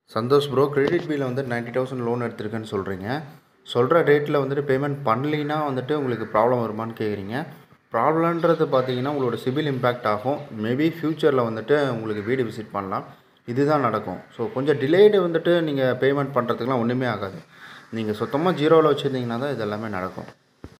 Santhosh bro credit பில்ல வந்து ninety thousand loan எடுத்திருக்கேன்னு சொல்கிறீங்க சொல்கிற ரேட்டில் வந்துட்டு பேமெண்ட் பண்ணலைன்னா வந்துட்டு உங்களுக்கு ப்ராப்ளம் வருமான்னு கேட்குறீங்க ப்ராப்ளம்ன்றது பார்த்தீங்கன்னா உங்களோட சிபில் இம்பேக்ட் ஆகும் மேபி ஃப்யூச்சரில் வந்துட்டு உங்களுக்கு வீடு விசிட் பண்ணலாம் இதுதான் நடக்கும் ஸோ கொஞ்சம் டிலேடு வந்துட்டு நீங்கள் பேமெண்ட் பண்ணுறதுக்குலாம் ஒன்றுமே ஆகாது நீங்கள் சுத்தமாக ஜீரோவில் வச்சுருந்தீங்கன்னா தான் இது எல்லாமே நடக்கும்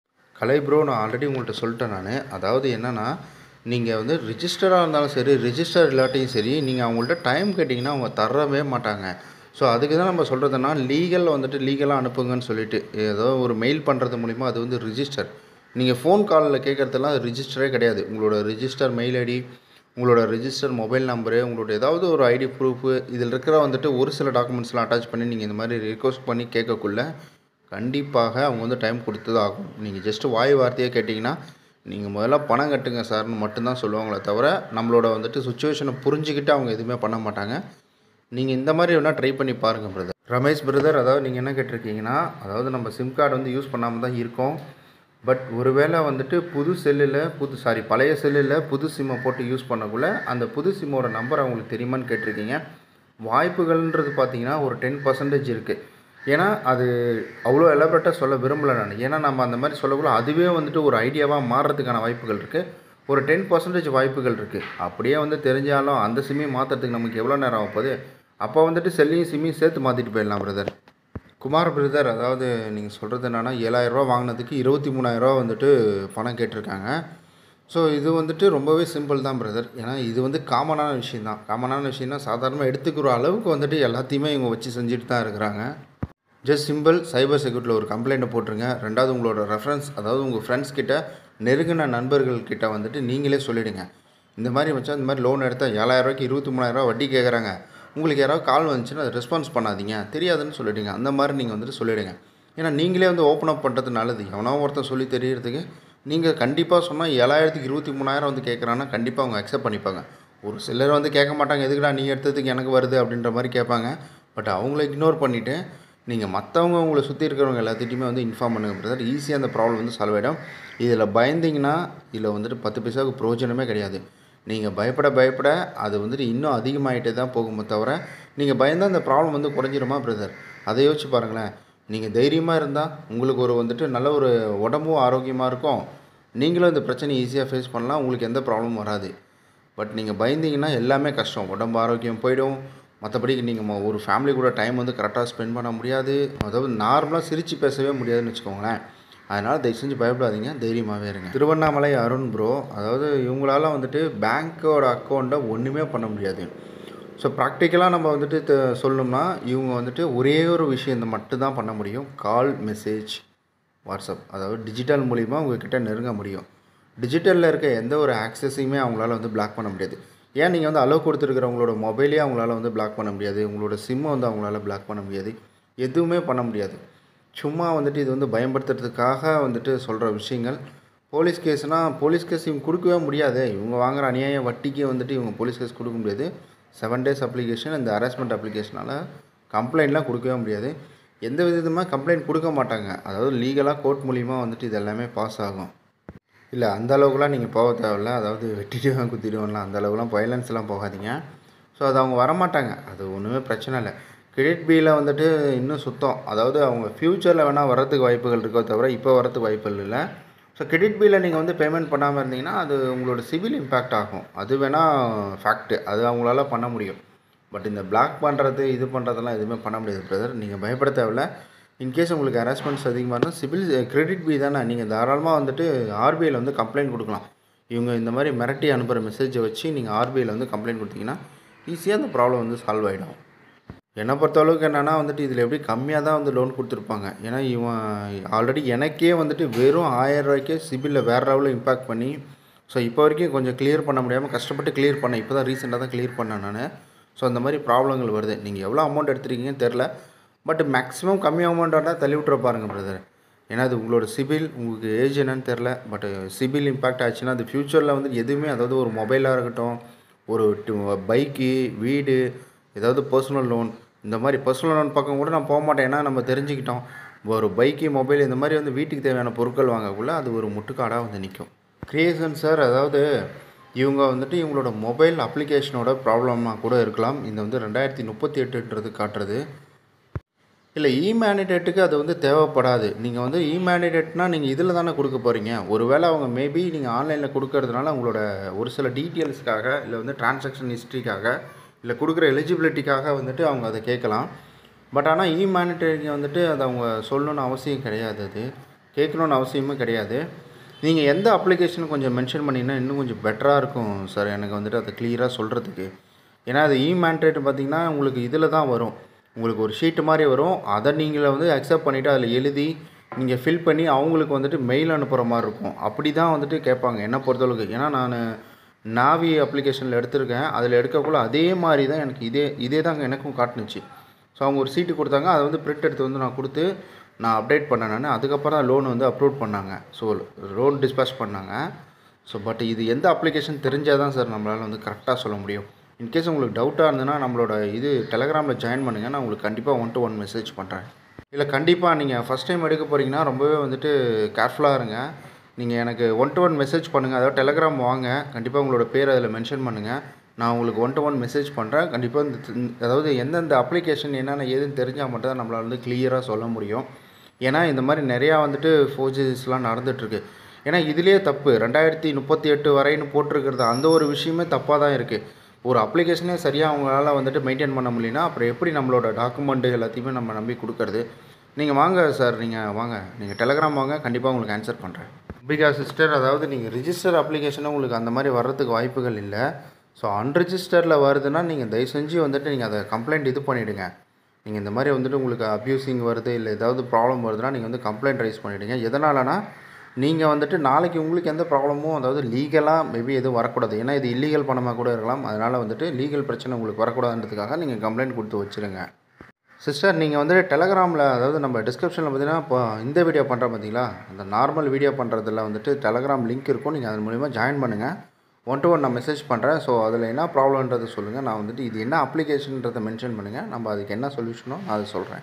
கலை ப்ரோ நான் ஆல்ரெடி உங்கள்கிட்ட சொல்லிட்டேன் நான் அதாவது என்னென்னா நீங்கள் வந்து ரிஜிஸ்டராக இருந்தாலும் சரி ரிஜிஸ்டர் இல்லாட்டியும் சரி நீங்கள் அவங்கள்ட்ட டைம் கேட்டிங்கன்னா அவங்க தரவே மாட்டாங்க ஸோ அதுக்கு தான் நம்ம சொல்கிறதுனா லீகல் வந்துட்டு லீகலாக அனுப்புங்கன்னு சொல்லிட்டு ஏதோ ஒரு மெயில் பண்ணுறது மூலிமா அது வந்து ரிஜிஸ்டர் நீங்கள் ஃபோன் காலில் கேட்குறதெல்லாம் அது ரிஜிஸ்டரே கிடையாது உங்களோட ரிஜிஸ்டர் மெயில் ஐடி உங்களோட ரிஜிஸ்டர் மொபைல் நம்பரு உங்களோட ஏதாவது ஒரு ஐடி ப்ரூஃபு இதில் இருக்கிற வந்துட்டு ஒரு சில டாக்குமெண்ட்ஸ்லாம் அட்டாச் பண்ணி நீங்கள் இந்த மாதிரி ரிக்வஸ்ட் பண்ணி கேட்கக்குள்ள கண்டிப்பாக அவங்க வந்து டைம் கொடுத்து தான் ஆகும் நீங்கள் ஜஸ்ட்டு வாய் வார்த்தையாக கேட்டிங்கன்னா நீங்கள் முதல்ல பணம் கட்டுங்க சார்னு மட்டும்தான் சொல்லுவாங்களே தவிர நம்மளோட வந்துட்டு சுச்சுவேஷனை புரிஞ்சுக்கிட்டு அவங்க எதுவுமே பண்ண மாட்டாங்க நீங்கள் இந்த மாதிரி வேணால் ட்ரை பண்ணி பாருங்கள் பிரதர் ரமேஷ் பிரதர் அதாவது நீங்கள் என்ன கேட்டிருக்கீங்கன்னா அதாவது நம்ம சிம் கார்டு வந்து யூஸ் பண்ணாமல் தான் இருக்கோம் பட் ஒருவேளை வந்துட்டு புது செல்லில் புது சாரி பழைய செல்லில் புது சிம்மை போட்டு யூஸ் பண்ணக்குள்ள அந்த புது சிம்மோட நம்பர் அவங்களுக்கு தெரியுமான்னு கேட்டிருக்கீங்க வாய்ப்புகள்ன்றது பார்த்தீங்கன்னா ஒரு டென் பர்சன்டேஜ் இருக்குது ஏன்னா அது அவ்வளோ எலபரேட்டாக சொல்ல விரும்பலை நான் ஏன்னா நம்ம அந்த மாதிரி சொல்லக்குள்ள அதுவே வந்துட்டு ஒரு ஐடியாவாக மாறுறதுக்கான வாய்ப்புகள் இருக்குது ஒரு டென் பர்சன்டேஜ் வாய்ப்புகள் இருக்குது அப்படியே வந்து தெரிஞ்சாலும் அந்த சிம்மையும் மாற்றுறதுக்கு நமக்கு எவ்வளோ நேரம் ஆகும் போகுது அப்போ வந்துட்டு செல்லையும் சிம்மையும் சேர்த்து மாற்றிட்டு போயிடலாம் பிரதர் குமார் பிரதர் அதாவது நீங்கள் சொல்கிறது என்னென்னா ஏழாயிரரூவா வாங்கினதுக்கு இருபத்தி மூணாயிரரூவா வந்துட்டு பணம் கேட்டிருக்காங்க ஸோ இது வந்துட்டு ரொம்பவே சிம்பிள் தான் பிரதர் ஏன்னா இது வந்து காமனான விஷயம் தான் காமனான விஷயம்னா சாதாரணமாக எடுத்துக்கிற அளவுக்கு வந்துட்டு எல்லாத்தையுமே இவங்க வச்சு செஞ்சுட்டு தான் இருக்கிறாங்க ஜஸ்ட் சிம்பிள் சைபர் செக்யூரிட்டியில் ஒரு கம்ப்ளைண்ட்டை போட்டுருங்க ரெண்டாவது உங்களோட ரெஃபரன்ஸ் அதாவது உங்கள் ஃப்ரெண்ட்ஸ் கிட்ட நெருங்கின நண்பர்கள் கிட்ட வந்துட்டு நீங்களே சொல்லிவிடுங்க இந்த மாதிரி வச்சா இந்த மாதிரி லோன் எடுத்தால் ஏழாயிரரூவாய்க்கு இருபத்தி மூணாயிரரூவா வட்டி கேட்குறாங்க உங்களுக்கு யாராவது கால் வந்துச்சுன்னா அதை ரெஸ்பான்ஸ் பண்ணாதீங்க தெரியாதுன்னு சொல்லிவிடுங்க அந்த மாதிரி நீங்கள் வந்துட்டு சொல்லிவிடுங்க ஏன்னா நீங்களே வந்து ஓப்பன் அப் பண்ணுறது நல்லது எவனோ ஒருத்தன் சொல்லி தெரியறதுக்கு நீங்கள் கண்டிப்பாக சொன்னால் ஏழாயிரத்துக்கு இருபத்தி மூணாயிரம் வந்து கேட்குறான்னா கண்டிப்பாக அவங்க அக்செப்ட் பண்ணிப்பாங்க ஒரு சிலர் வந்து கேட்க மாட்டாங்க எதுக்குடா நீ எடுத்ததுக்கு எனக்கு வருது அப்படின்ற மாதிரி கேட்பாங்க பட் அவங்கள இக்னோர் பண்ணிவிட்டு நீங்கள் மற்றவங்க உங்களை சுற்றி இருக்கிறவங்க எல்லாத்திட்டையுமே வந்து இன்ஃபார்ம் பண்ணுங்க பிரதர் ஈஸியாக அந்த ப்ராப்ளம் வந்து சால்வ் ஆகிடும் இதில் பயந்தீங்கன்னா இதில் வந்துட்டு பத்து பைசாவுக்கு பிரயோஜனமே கிடையாது நீங்கள் பயப்பட பயப்பட அது வந்துட்டு இன்னும் அதிகமாகிட்டே தான் போகுமே தவிர நீங்கள் பயந்தால் அந்த ப்ராப்ளம் வந்து குறைஞ்சிருமா பிரதர் அதை யோசிச்சு பாருங்களேன் நீங்கள் தைரியமாக இருந்தால் உங்களுக்கு ஒரு வந்துட்டு நல்ல ஒரு உடம்பும் ஆரோக்கியமாக இருக்கும் நீங்களும் இந்த பிரச்சனையை ஈஸியாக ஃபேஸ் பண்ணலாம் உங்களுக்கு எந்த ப்ராப்ளமும் வராது பட் நீங்கள் பயந்தீங்கன்னா எல்லாமே கஷ்டம் உடம்பு ஆரோக்கியம் போயிடும் மற்றபடி நீங்கள் ஒரு ஃபேமிலி கூட டைம் வந்து கரெக்டாக ஸ்பெண்ட் பண்ண முடியாது அதாவது நார்மலாக சிரித்து பேசவே முடியாதுன்னு வச்சுக்கோங்களேன் அதனால் தயவு செஞ்சு பயப்படாதீங்க தைரியமாகவே இருங்க திருவண்ணாமலை அருண் ப்ரோ அதாவது இவங்களால வந்துட்டு பேங்க்கோட அக்கௌண்ட்டை ஒன்றுமே பண்ண முடியாது ஸோ ப்ராக்டிக்கலாக நம்ம வந்துட்டு த- சொல்லணும்னா இவங்க வந்துட்டு ஒரே ஒரு விஷயம் மட்டும்தான் பண்ண முடியும் கால் மெசேஜ் வாட்ஸ்அப் அதாவது டிஜிட்டல் மூலிமா உங்ககிட்ட நெருங்க முடியும் டிஜிட்டலில் இருக்க எந்த ஒரு ஆக்சஸையுமே அவங்களால வந்து பிளாக் பண்ண முடியாது ஏன் நீங்கள் வந்து அலோவ் கொடுத்துருக்கிறவங்களோட மொபைலே அவங்களால வந்து பிளாக் பண்ண முடியாது உங்களோட சிம்மை வந்து அவங்களால பிளாக் பண்ண முடியாது எதுவுமே பண்ண முடியாது சும்மா வந்துட்டு இது வந்து பயன்படுத்துறதுக்காக வந்துட்டு சொல்கிற விஷயங்கள் போலீஸ் கேஸ்னால் போலீஸ் கேஸ் இவங்க கொடுக்கவே முடியாது இவங்க வாங்குற அநியாய வட்டிக்கு வந்துட்டு இவங்க போலீஸ் கேஸ் கொடுக்க முடியாது செவன் டேஸ் அப்ளிகேஷன் இந்த ஹராஸ்மெண்ட் அப்ளிகேஷனால் கம்ப்ளைண்ட்லாம் கொடுக்கவே முடியாது எந்த விதமாக கம்ப்ளைண்ட் கொடுக்க மாட்டாங்க அதாவது லீகலாக கோர்ட் மூலிமா வந்துட்டு இது எல்லாமே பாஸ் ஆகும் இல்லை அந்த அளவுக்குலாம் நீங்கள் போக தேவையில்ல அதாவது வெட்டிடுவேன் குத்திடுவேன்லாம் அந்த அளவுக்குலாம் வயலன்ஸ்லாம் போகாதீங்க ஸோ அது அவங்க வரமாட்டாங்க அது ஒன்றுமே பிரச்சனை இல்லை கிரெடிட் பியில் வந்துட்டு இன்னும் சுத்தம் அதாவது அவங்க ஃப்யூச்சரில் வேணால் வரதுக்கு வாய்ப்புகள் இருக்கோ தவிர இப்போ வரதுக்கு வாய்ப்புகள் இல்லை ஸோ கிரெடிட் பில்லை நீங்கள் வந்து பேமெண்ட் பண்ணாமல் இருந்தீங்கன்னா அது உங்களோட சிவில் இம்பேக்ட் ஆகும் அது வேணால் ஃபேக்ட்டு அது அவங்களால பண்ண முடியும் பட் இந்த பிளாக் பண்ணுறது இது பண்ணுறதெல்லாம் எதுவுமே பண்ண முடியாது பிரதர் நீங்கள் பயப்பட தேவையில்ல இன்கேஸ் உங்களுக்கு ஹராஸ்மெண்ட்ஸ் அதிகமாக இருந்தால் சிவில் கிரெடிட் பி தானே நீங்கள் தாராளமாக வந்துட்டு ஆர்பிஐயில் வந்து கம்ப்ளைண்ட் கொடுக்கலாம் இவங்க இந்த மாதிரி மிரட்டி அனுப்புகிற மெசேஜை வச்சு நீங்கள் ஆர்பிஐயில் வந்து கம்ப்ளைண்ட் கொடுத்தீங்கன்னா ஈஸியாக அந்த ப்ராப்ளம் வந்து சால்வ் ஆகிடும் என்னை பொறுத்த அளவுக்கு என்னென்னா வந்துட்டு இதில் எப்படி கம்மியாக தான் வந்து லோன் கொடுத்துருப்பாங்க ஏன்னா இவன் ஆல்ரெடி எனக்கே வந்துட்டு வெறும் ஆயிரம் ரூபாய்க்கே சிபிலில் வேறு லெவலில் இம்பாக்ட் பண்ணி ஸோ இப்போ வரைக்கும் கொஞ்சம் கிளியர் பண்ண முடியாமல் கஷ்டப்பட்டு கிளியர் பண்ணேன் இப்போ தான் ரீசெண்டாக தான் கிளியர் பண்ணேன் நான் ஸோ அந்த மாதிரி ப்ராப்ளங்கள் வருது நீங்கள் எவ்வளோ அமௌண்ட் எடுத்துருக்கீங்கன்னு தெரில பட் மேக்ஸிமம் கம்மி அமௌண்ட்டாக இருந்தால் தள்ளி விட்டுற பாருங்கள் பிரதர் ஏன்னா அது உங்களோட சிபில் உங்களுக்கு ஏஜ் என்னன்னு தெரில பட் சிபில் இம்பாக்ட் ஆச்சுன்னா அது ஃப்யூச்சரில் வந்து எதுவுமே அதாவது ஒரு மொபைலாக இருக்கட்டும் ஒரு பைக்கு வீடு ஏதாவது பர்சனல் லோன் இந்த மாதிரி பர்சனல் லோன் பக்கம் கூட நான் போக மாட்டேன் ஏன்னா நம்ம தெரிஞ்சுக்கிட்டோம் ஒரு பைக்கு மொபைல் இந்த மாதிரி வந்து வீட்டுக்கு தேவையான பொருட்கள் வாங்கக்குள்ள அது ஒரு முட்டுக்காடாக வந்து நிற்கும் கிரியேஷன் சார் அதாவது இவங்க வந்துட்டு இவங்களோட மொபைல் அப்ளிகேஷனோட ப்ராப்ளமாக கூட இருக்கலாம் இந்த வந்து ரெண்டாயிரத்தி முப்பத்தி எட்டுன்றது காட்டுறது இல்லை இ மேண்டிடேட்டுக்கு அது வந்து தேவைப்படாது நீங்கள் வந்து இ மேண்டிடேட்னால் நீங்கள் இதில் தானே கொடுக்க போகிறீங்க ஒருவேளை அவங்க மேபி நீங்கள் ஆன்லைனில் கொடுக்கறதுனால உங்களோட ஒரு சில டீட்டெயில்ஸ்க்காக இல்லை வந்து டிரான்சாக்ஷன் ஹிஸ்ட்ரிக்காக இல்லை கொடுக்குற எலிஜிபிலிட்டிக்காக வந்துட்டு அவங்க அதை கேட்கலாம் பட் ஆனால் இ மேண்டிடேட்டுக்கு வந்துட்டு அதை அவங்க சொல்லணும்னு அவசியம் கிடையாது அது கேட்கணுன்னு அவசியமும் கிடையாது நீங்கள் எந்த அப்ளிகேஷன் கொஞ்சம் மென்ஷன் பண்ணிங்கன்னா இன்னும் கொஞ்சம் பெட்டராக இருக்கும் சார் எனக்கு வந்துட்டு அதை கிளியராக சொல்கிறதுக்கு ஏன்னா அது இ மேண்டேட் பார்த்திங்கன்னா உங்களுக்கு இதில் தான் வரும் உங்களுக்கு ஒரு ஷீட்டு மாதிரி வரும் அதை நீங்கள் வந்து அக்செப்ட் பண்ணிவிட்டு அதில் எழுதி நீங்கள் ஃபில் பண்ணி அவங்களுக்கு வந்துட்டு மெயில் அனுப்புகிற மாதிரி இருக்கும் அப்படி தான் வந்துட்டு கேட்பாங்க என்ன பொறுத்தளவுக்கு ஏன்னா நான் நாவி அப்ளிகேஷனில் எடுத்திருக்கேன் அதில் எடுக்கக்குள்ள அதே மாதிரி தான் எனக்கு இதே இதே தாங்க எனக்கும் காட்டுனுச்சு ஸோ அவங்க ஒரு சீட்டு கொடுத்தாங்க அதை வந்து பிரிண்ட் எடுத்து வந்து நான் கொடுத்து நான் அப்டேட் பண்ணேன் நான் அதுக்கப்புறம் தான் லோன் வந்து அப்ரூவ் பண்ணாங்க ஸோ லோன் டிஸ்பேச் பண்ணாங்க ஸோ பட் இது எந்த அப்ளிகேஷன் தெரிஞ்சால் தான் சார் நம்மளால் வந்து கரெக்டாக சொல்ல முடியும் இன்கேஸ் உங்களுக்கு டவுட்டாக இருந்ததுன்னா நம்மளோட இது டெலகிராமில் ஜாயின் பண்ணுங்கள் நான் உங்களுக்கு கண்டிப்பாக ஒன் டு ஒன் மெசேஜ் பண்ணுறேன் இல்லை கண்டிப்பாக நீங்கள் ஃபஸ்ட் டைம் எடுக்க போகிறீங்கன்னா ரொம்பவே வந்துட்டு கேர்ஃபுல்லாக இருங்க நீங்கள் எனக்கு ஒன் டு ஒன் மெசேஜ் பண்ணுங்கள் அதாவது டெலகிராம் வாங்க கண்டிப்பாக உங்களோட பேர் அதில் மென்ஷன் பண்ணுங்கள் நான் உங்களுக்கு ஒன் டு ஒன் மெசேஜ் பண்ணுறேன் கண்டிப்பாக இந்த அதாவது எந்தெந்த அப்ளிகேஷன் என்னென்ன ஏதுன்னு தெரிஞ்சால் மட்டும் தான் நம்மளால் வந்து கிளியராக சொல்ல முடியும் ஏன்னா இந்த மாதிரி நிறையா வந்துட்டு ஃபோர்ஜஸ்லாம் நடந்துகிட்ருக்கு ஏன்னா இதுலேயே தப்பு ரெண்டாயிரத்தி முப்பத்தி எட்டு வரைன்னு போட்டிருக்கிறது அந்த ஒரு விஷயமே தப்பாக தான் இருக்குது ஒரு அப்ளிகேஷனே சரியாக அவங்களால வந்துட்டு மெயின்டைன் பண்ண முடியலனா அப்புறம் எப்படி நம்மளோட டாக்குமெண்ட்டு எல்லாத்தையுமே நம்ம நம்பி கொடுக்கறது நீங்கள் வாங்க சார் நீங்கள் வாங்க நீங்கள் டெலகிராம் வாங்க கண்டிப்பாக உங்களுக்கு ஆன்சர் பண்ணுறேன் பிகா சிஸ்டர் அதாவது நீங்கள் ரிஜிஸ்டர் அப்ளிகேஷனை உங்களுக்கு அந்த மாதிரி வர்றதுக்கு வாய்ப்புகள் இல்லை ஸோ அன்ரிஜிஸ்டரில் வருதுன்னா நீங்கள் தயவு செஞ்சு வந்துட்டு நீங்கள் அதை கம்ப்ளைண்ட் இது பண்ணிவிடுங்க நீங்கள் இந்த மாதிரி வந்துட்டு உங்களுக்கு அப்யூசிங் வருது இல்லை ஏதாவது ப்ராப்ளம் வருதுன்னா நீங்கள் வந்து கம்ப்ளைண்ட் ரைஸ் பண்ணிவிடுங்க எதனாலனா நீங்கள் வந்துட்டு நாளைக்கு உங்களுக்கு எந்த ப்ராப்ளமும் அதாவது லீகலாக மேபி எதுவும் வரக்கூடாது ஏன்னா இது இல்லீகல் பணமாக கூட இருக்கலாம் அதனால் வந்துட்டு லீகல் பிரச்சனை உங்களுக்கு வரக்கூடாதுன்றதுக்காக நீங்கள் கம்ப்ளைண்ட் கொடுத்து வச்சுருங்க சிஸ்டர் நீங்கள் வந்து டெலகிராமில் அதாவது நம்ம டிஸ்கிரிப்ஷனில் பார்த்தீங்கன்னா இப்போ இந்த வீடியோ பண்ணுறோம் பார்த்தீங்களா அந்த நார்மல் வீடியோ பண்ணுறதுல வந்துட்டு டெலகிராம் லிங்க் இருக்கும் நீங்கள் அதன் மூலிமா ஜாயின் பண்ணுங்கள் ஒன் டு ஒன் நான் மெசேஜ் பண்ணுறேன் ஸோ அதில் என்ன ப்ராப்ளம்ன்றதை சொல்லுங்கள் நான் வந்துட்டு இது என்ன அப்ளிகேஷன்றதை மென்ஷன் பண்ணுங்கள் நம்ம அதுக்கு என்ன சொல்யூஷனோ நான் அதை சொல்கிறேன்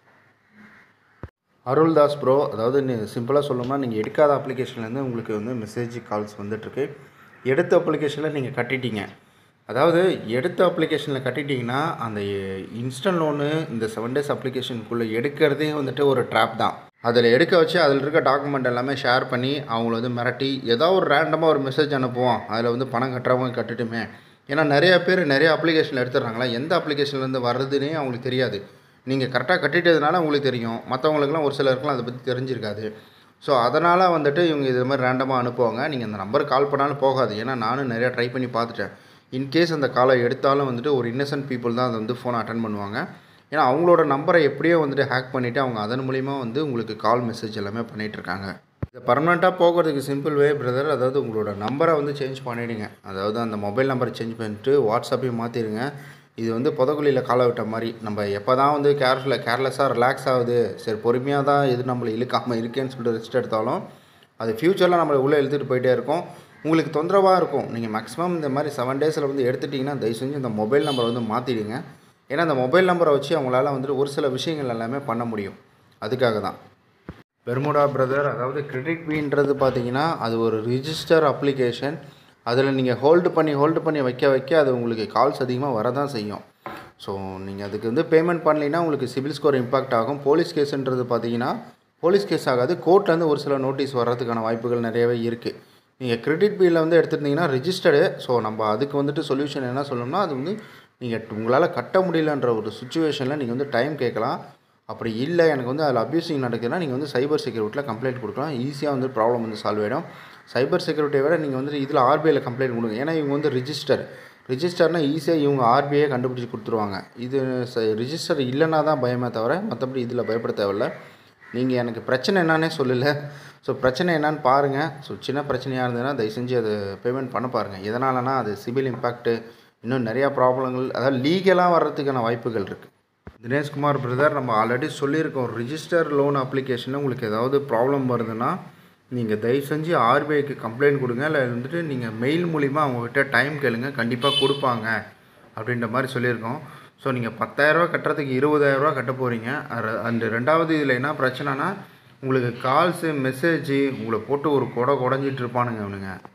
அருள்தாஸ் ப்ரோ அதாவது சிம்பிளாக சொல்லணும்னா நீங்கள் எடுக்காத அப்ளிகேஷன்லேருந்து உங்களுக்கு வந்து மெசேஜ் கால்ஸ் வந்துட்டுருக்கு எடுத்த அப்ளிகேஷனில் நீங்கள் கட்டிட்டீங்க அதாவது எடுத்த அப்ளிகேஷனில் கட்டிட்டிங்கன்னா அந்த இன்ஸ்டன்ட் லோனு இந்த செவன் டேஸ் அப்ளிகேஷனுக்குள்ளே எடுக்கிறதே வந்துட்டு ஒரு ட்ராப் தான் அதில் எடுக்க வச்சு அதில் இருக்க டாக்குமெண்ட் எல்லாமே ஷேர் பண்ணி அவங்கள வந்து மிரட்டி ஏதோ ஒரு ரேண்டமாக ஒரு மெசேஜ் அனுப்புவோம் அதில் வந்து பணம் கட்டுறவங்க கட்டுட்டுமே ஏன்னா நிறைய பேர் நிறைய அப்ளிகேஷன் எடுத்துடுறாங்களா எந்த அப்ளிகேஷன்லேருந்து வர்றதுனே அவங்களுக்கு தெரியாது நீங்கள் கரெக்டாக கட்டிட்டதுனால உங்களுக்கு தெரியும் மற்றவங்களுக்குலாம் ஒரு சிலருக்குலாம் அதை பற்றி தெரிஞ்சிருக்காது ஸோ அதனால் வந்துட்டு இவங்க இது மாதிரி ரேண்டமாக அனுப்புவாங்க நீங்கள் அந்த நம்பருக்கு கால் பண்ணாலும் போகாது ஏன்னா நானும் நிறையா ட்ரை பண்ணி பார்த்துட்டேன் இன்கேஸ் அந்த காலை எடுத்தாலும் வந்துட்டு ஒரு இன்னசென்ட் பீப்புள் தான் அதை வந்து ஃபோனை அட்டன் பண்ணுவாங்க ஏன்னா அவங்களோட நம்பரை எப்படியோ வந்துட்டு ஹேக் பண்ணிவிட்டு அவங்க அதன் மூலிமா வந்து உங்களுக்கு கால் மெசேஜ் எல்லாமே பண்ணிகிட்ருக்காங்க இது பர்மனெண்ட்டாக போகிறதுக்கு சிம்பிள் வே பிரதர் அதாவது உங்களோட நம்பரை வந்து சேஞ்ச் பண்ணிவிடுங்க அதாவது அந்த மொபைல் நம்பரை சேஞ்ச் பண்ணிட்டு வாட்ஸ்அப்பையும் மாற்றிடுங்க இது வந்து புதக்குழியில் காலை விட்ட மாதிரி நம்ம எப்போ தான் வந்து கேர்ஃபுல்லாக கேர்லெஸ்ஸாக ரிலாக்ஸ் ஆகுது சரி பொறுமையாக தான் எது நம்மளை இழுக்காமல் இருக்கேன்னு சொல்லிட்டு ரெஸ்ட் எடுத்தாலும் அது ஃப்யூச்சரில் நம்மளை உள்ளே இழுத்துட்டு போயிட்டே இருக்கும் உங்களுக்கு தொந்தரவாக இருக்கும் நீங்கள் மேக்ஸிமம் இந்த மாதிரி செவன் டேஸில் வந்து எடுத்துட்டிங்கன்னா தயவு செஞ்சு இந்த மொபைல் நம்பரை வந்து மாற்றிடுங்க ஏன்னா அந்த மொபைல் நம்பரை வச்சு அவங்களால வந்துட்டு ஒரு சில விஷயங்கள் எல்லாமே பண்ண முடியும் அதுக்காக தான் பெர்முடா பிரதர் அதாவது கிரெடிட் பீன்றது பார்த்தீங்கன்னா அது ஒரு ரிஜிஸ்டர் அப்ளிகேஷன் அதில் நீங்கள் ஹோல்டு பண்ணி ஹோல்டு பண்ணி வைக்க வைக்க அது உங்களுக்கு கால்ஸ் அதிகமாக வரதான் செய்யும் ஸோ நீங்கள் அதுக்கு வந்து பேமெண்ட் பண்ணலைன்னா உங்களுக்கு சிபில் ஸ்கோர் இம்பாக்ட் ஆகும் போலீஸ் கேஸுன்றது பார்த்தீங்கன்னா போலீஸ் கேஸ் ஆகாது கோர்ட்லேருந்து ஒரு சில நோட்டீஸ் வர்றதுக்கான வாய்ப்புகள் நிறையவே இருக்குது நீங்கள் கிரெடிட் பில்லில் வந்து எடுத்துருந்தீங்கன்னா ரிஜிஸ்டர்டு ஸோ நம்ம அதுக்கு வந்துட்டு சொல்யூஷன் என்ன சொல்லணும்னா அது வந்து நீங்கள் உங்களால் கட்ட முடியலன்ற ஒரு சுச்சுவேஷனில் நீங்கள் வந்து டைம் கேட்கலாம் அப்படி இல்லை எனக்கு வந்து அதில் அப்யூசிங் நடக்குதுன்னா நீங்கள் வந்து சைபர் செக்யூரிட்டியில் கம்ப்ளைண்ட் கொடுக்கலாம் ஈஸியாக வந்து ப்ராப்ளம் வந்து சால்வ் ஆகிடும் சைபர் செக்யூரிட்டியை விட நீங்கள் வந்து இதில் ஆர்பிஐயில் கம்ப்ளைண்ட் கொடுங்க ஏன்னா இவங்க வந்து ரிஜிஸ்டர் ரிஜிஸ்டர்னால் ஈஸியாக இவங்க ஆர்பிஐ கண்டுபிடிச்சி கொடுத்துருவாங்க இது ரிஜிஸ்டர் இல்லைன்னா தான் பயமே தவிர மற்றபடி இதில் பயப்பட தேவையில்ல நீங்கள் எனக்கு பிரச்சனை என்னன்னே சொல்லலை ஸோ பிரச்சனை என்னன்னு பாருங்கள் ஸோ சின்ன பிரச்சனையாக இருந்ததுன்னா தயவு செஞ்சு அது பேமெண்ட் பண்ண பாருங்கள் எதனாலனா அது சிபில் இம்பேக்ட்டு இன்னும் நிறையா ப்ராப்ளங்கள் அதாவது லீகலாக வர்றதுக்கான வாய்ப்புகள் இருக்குது தினேஷ்குமார் பிரதர் நம்ம ஆல்ரெடி சொல்லியிருக்கோம் ரிஜிஸ்டர் லோன் அப்ளிகேஷனில் உங்களுக்கு ஏதாவது ப்ராப்ளம் வருதுன்னா நீங்கள் தயவு செஞ்சு ஆர்பிஐக்கு கம்ப்ளைண்ட் கொடுங்க இல்லை வந்துட்டு நீங்கள் மெயில் மூலிமா அவங்கக்கிட்ட டைம் கேளுங்க கண்டிப்பாக கொடுப்பாங்க அப்படின்ற மாதிரி சொல்லியிருக்கோம் ஸோ நீங்கள் பத்தாயிரரூவா கட்டுறதுக்கு இருபதாயிரரூவா கட்ட போகிறீங்க அந்த ரெண்டாவது இதில் என்ன பிரச்சனைனா உங்களுக்கு கால்ஸு மெசேஜு உங்களை போட்டு ஒரு கொடை குடஞ்சிட்டு இருப்பானுங்க அவனுங்க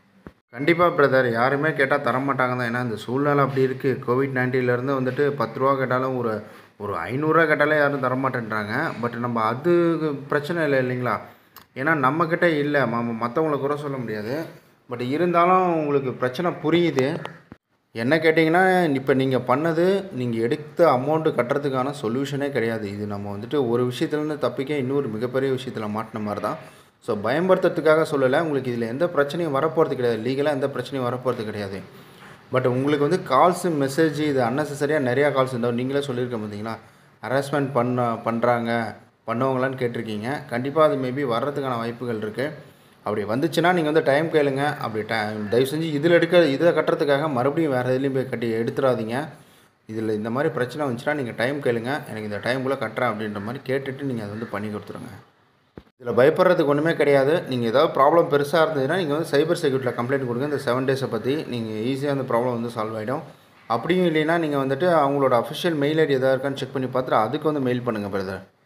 கண்டிப்பாக பிரதர் யாருமே கேட்டால் தரமாட்டாங்க தான் ஏன்னா இந்த சூழ்நிலை அப்படி இருக்குது கோவிட் நைன்டீன்லேருந்து வந்துட்டு பத்து ரூபா கேட்டாலும் ஒரு ஒரு ஐநூறுரூவா கேட்டாலே யாரும் தரமாட்டேன்றாங்க பட் நம்ம அது பிரச்சனை இல்லை இல்லைங்களா ஏன்னா நம்மக்கிட்ட இல்லை ம மற்றவங்கள குறை சொல்ல முடியாது பட் இருந்தாலும் உங்களுக்கு பிரச்சனை புரியுது என்ன கேட்டிங்கன்னா இப்போ நீங்கள் பண்ணது நீங்கள் எடுத்த அமௌண்ட்டு கட்டுறதுக்கான சொல்யூஷனே கிடையாது இது நம்ம வந்துட்டு ஒரு விஷயத்துலேருந்து தப்பிக்க இன்னொரு மிகப்பெரிய விஷயத்தில் மாட்டின மாதிரி தான் ஸோ பயன்படுத்துறதுக்காக சொல்லலை உங்களுக்கு இதில் எந்த பிரச்சனையும் வரப்போகிறது கிடையாது லீகலாக எந்த பிரச்சனையும் வரப்போகிறது கிடையாது பட் உங்களுக்கு வந்து கால்ஸு மெசேஜ் இது அன்னெசரியாக நிறையா கால்ஸ் இருந்தால் நீங்களே சொல்லியிருக்க பார்த்தீங்களா ஹராஸ்மெண்ட் பண்ண பண்ணுறாங்க பண்ணவங்களான்னு கேட்டிருக்கீங்க கண்டிப்பாக அது மேபி வர்றதுக்கான வாய்ப்புகள் இருக்குது அப்படி வந்துச்சுன்னா நீங்கள் வந்து டைம் கேளுங்க அப்படி டைம் தயவு செஞ்சு இதில் எடுக்க இதை கட்டுறதுக்காக மறுபடியும் வேறு எதுலேயும் போய் கட்டி எடுத்துடாதீங்க இதில் இந்த மாதிரி பிரச்சனை வந்துச்சுன்னா நீங்கள் டைம் கேளுங்க எனக்கு இந்த டைம்குள்ளே கட்டுறேன் அப்படின்ற மாதிரி கேட்டுட்டு நீங்கள் அதை வந்து பண்ணி கொடுத்துருங்க இதில் பயப்படுறதுக்கு ஒன்றுமே கிடையாது நீங்கள் ஏதாவது ப்ராப்ளம் பெருசாக இருந்ததுன்னா நீங்கள் வந்து சைபர் செக்யூரிட்டியில் கம்ப்ளைண்ட் கொடுங்க இந்த செவன் டேஸை பற்றி நீங்கள் ஈஸியாக அந்த ப்ராப்ளம் வந்து சால்வ் ஆகிடும் அப்படியும் இல்லைன்னா நீங்கள் வந்துட்டு அவங்களோட அஃபிஷியல் மெயில் ஐடி எதாவது இருக்கான்னு செக் பண்ணி பார்த்துட்டு அதுக்கு வந்து மெயில் பண்ணுங்கள் பிரதர்